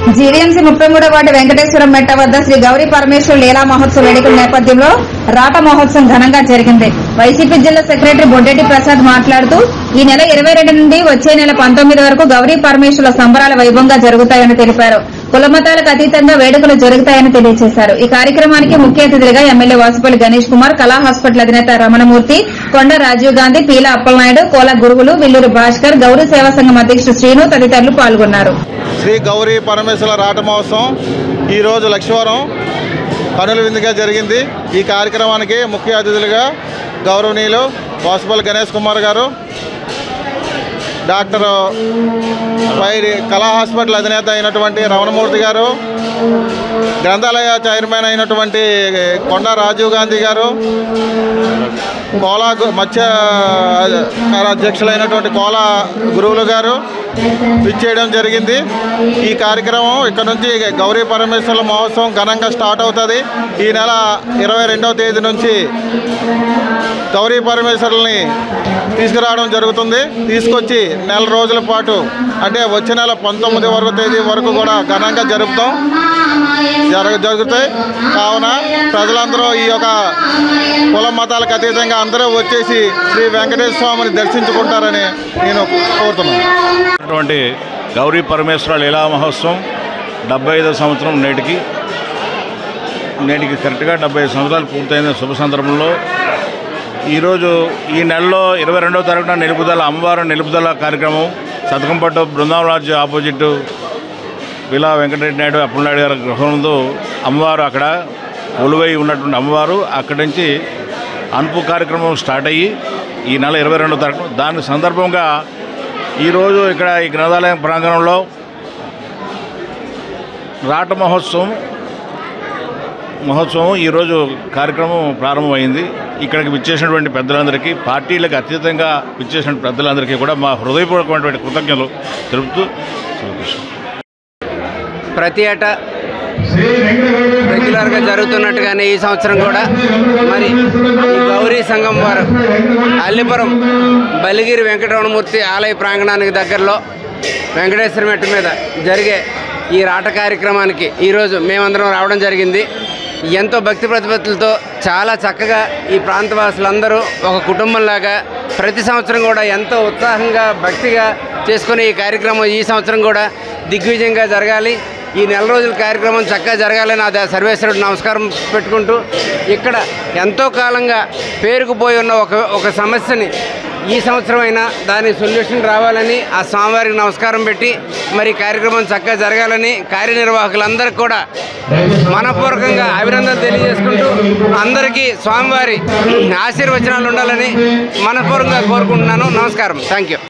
GVMC ముప్పై మూడో ward వెంకటేశ్వరం మెట్ట వద్ద శ్రీ గౌరీ పరమేశ్వర లీలా మహోత్సవ వేడుకల నేపథ్యంలో రాట మహోత్సవం ఘనంగా జరిగింది వైసీపీ జిల్లా సెక్రటరీ బొడ్డెట్టి ప్రసాద్ మాట్లాడుతూ ఈ నెల ఇరవై రెండు నుండి వచ్చే నెల పంతొమ్మిది వరకు గౌరీ పరమేశ్వరుల సంబరాల వైభవంగా జరుగుతాయని తెలిపారు కులమతాలకు అతీతంగా వేడుకలు జరుగుతాయని తెలియజేశారు ఈ కార్యక్రమానికి ముఖ్య అతిథులుగా ఎమ్మెల్యే వాసుపల్లి గణేష్ కుమార్ కళా హాస్పిటల్ అధినేత రమణమూర్తి కొండ రాజీవ్ గాంధీ పీల అప్పలనాయుడు కోల గురువులు విల్లూరు భాస్కర్ గౌరీ సేవా సంఘం అధ్యక్షుడు శ్రీను తదితరులు పాల్గొన్నారు శ్రీ గౌరీ పరమేశ్వర రాట మహోత్సవం ఈరోజు లక్ష్మవరం కనుల విందుగా జరిగింది ఈ కార్యక్రమానికి ముఖ్య అతిథులుగా గౌరవనీయులు వాసుపల్లి గణేష్ కుమార్ గారు డాక్టర్ వైరి కళా హాస్పిటల్ అధినేత అయినటువంటి రమణమూర్తి గారు గ్రంథాలయ చైర్మన్ అయినటువంటి కొండ రాజీవ్ గాంధీ గారు కోలా గు- మత్స్య అధ్యక్షులైనటువంటి కోలా గురువులు గారు ఇచ్చేయడం జరిగింది ఈ కార్యక్రమం ఇక్కడ నుంచి గౌరీ పరమేశ్వరుల మహోత్సవం ఘనంగా స్టార్ట్ అవుతుంది ఈ నెల ఇరవై రెండవ తేదీ నుంచి గౌరీ పరమేశ్వరుల్ని తీసుకురావడం జరుగుతుంది తీసుకొచ్చి నెల రోజుల పాటు అంటే వచ్చే నెల పంతొమ్మిది వరకు తేదీ వరకు కూడా ఘనంగా జరుపుతాం జరగ జరుగుతాయి కావున ప్రజలందరూ ఈ యొక్క కుల మతాలకు అతీతంగా అందరూ వచ్చేసి శ్రీ వెంకటేశ్వర స్వామిని దర్శించుకుంటారని నేను కోరుతున్నాను అటువంటి గౌరీ పరమేశ్వర లీలా మహోత్సవం డెబ్బై ఐదో సంవత్సరం నేటికి నేటికి కరెక్ట్గా డెబ్బై ఐదు సంవత్సరాలు పూర్తయిన శుభ సందర్భంలో ఈరోజు ఈ నెలలో ఇరవై రెండవ తారీఖున నిలుపుదల అమ్మవారు నిలుపుదల కార్యక్రమం సతకంపట్టు బృందావన రాజ్య ఆపోజిట్ విలా వెంకటరెడ్డి నాయుడు అప్పలనాయుడు గారి గృహంలో అమ్మవారు అక్కడ కొలువై ఉన్నటువంటి అమ్మవారు అక్కడి నుంచి అనుపు కార్యక్రమం స్టార్ట్ అయ్యి ఈ నెల ఇరవై రెండవ తారీఖు దాని సందర్భంగా ఈరోజు ఇక్కడ ఈ గ్రంథాలయం ప్రాంగణంలో రాట మహోత్సవం మహోత్సవం ఈరోజు కార్యక్రమం ప్రారంభమైంది ఇక్కడికి విచ్చేసినటువంటి పెద్దలందరికీ పార్టీలకు అతీతంగా విచ్చేసిన పెద్దలందరికీ కూడా మా హృదయపూర్వకమైనటువంటి కృతజ్ఞతలు తెలుపుతూ శ్రీకృష్ణ ప్రతి ఏటా రెగ్యులర్గా జరుగుతున్నట్టుగానే ఈ సంవత్సరం కూడా మరి ఈ గౌరీ సంఘం వారు అల్లిపురం బలిగిరి వెంకటరమణమూర్తి ఆలయ ప్రాంగణానికి దగ్గరలో వెంకటేశ్వర మెట్టు మీద జరిగే ఈ రాట కార్యక్రమానికి ఈరోజు మేమందరం రావడం జరిగింది ఎంతో భక్తి ప్రతిపత్తులతో చాలా చక్కగా ఈ ప్రాంతవాసులందరూ ఒక కుటుంబంలాగా ప్రతి సంవత్సరం కూడా ఎంతో ఉత్సాహంగా భక్తిగా చేసుకునే ఈ కార్యక్రమం ఈ సంవత్సరం కూడా దిగ్విజయంగా జరగాలి ఈ నెల రోజుల కార్యక్రమం చక్కగా జరగాలని ఆ ద- సర్వేశ్వరుడు నమస్కారం పెట్టుకుంటూ ఇక్కడ ఎంతో కాలంగా పేరుకుపోయి ఉన్న ఒక ఒక సమస్యని ఈ సంవత్సరం అయినా దాని సొల్యూషన్ రావాలని ఆ స్వామివారికి నమస్కారం పెట్టి మరి ఈ కార్యక్రమం చక్కగా జరగాలని కార్యనిర్వాహకులందరికీ కూడా మనపూర్వకంగా అభినందనలు తెలియజేసుకుంటూ అందరికీ స్వామివారి ఆశీర్వచనాలు ఉండాలని మనపూర్వకంగా కోరుకుంటున్నాను నమస్కారం థ్యాంక్ యూ